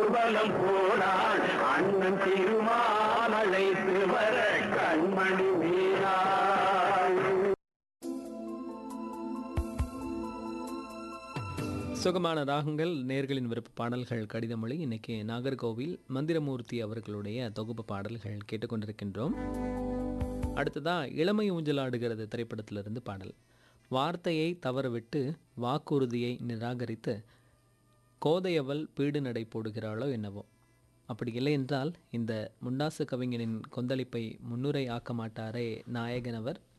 ஊர்வலம் போனாள் அண்ணன் திருமால் அழைத்து வர கண்மணி மீனாள் சுகமான ராகங்கள் நேர்களின் விருப்ப பாடல்கள் கடிதமொழி இன்னைக்கு நாகர்கோவில் மந்திரமூர்த்தி அவர்களுடைய தொகுப்பு பாடல்கள் கேட்டுக்கொண்டிருக்கின்றோம் அடுத்ததா இளமை ஊஞ்சலாடுகிறது திரைப்படத்திலிருந்து பாடல் வார்த்தையை தவறவிட்டு வாக்குறுதியை நிராகரித்து கோதையவள் பீடு நடை போடுகிறாளோ என்னவோ அப்படி இல்லை என்றால் இந்த முண்டாசு கவிஞனின் கொந்தளிப்பை முன்னுரை ஆக்க மாட்டாரே நாயகன் அவர்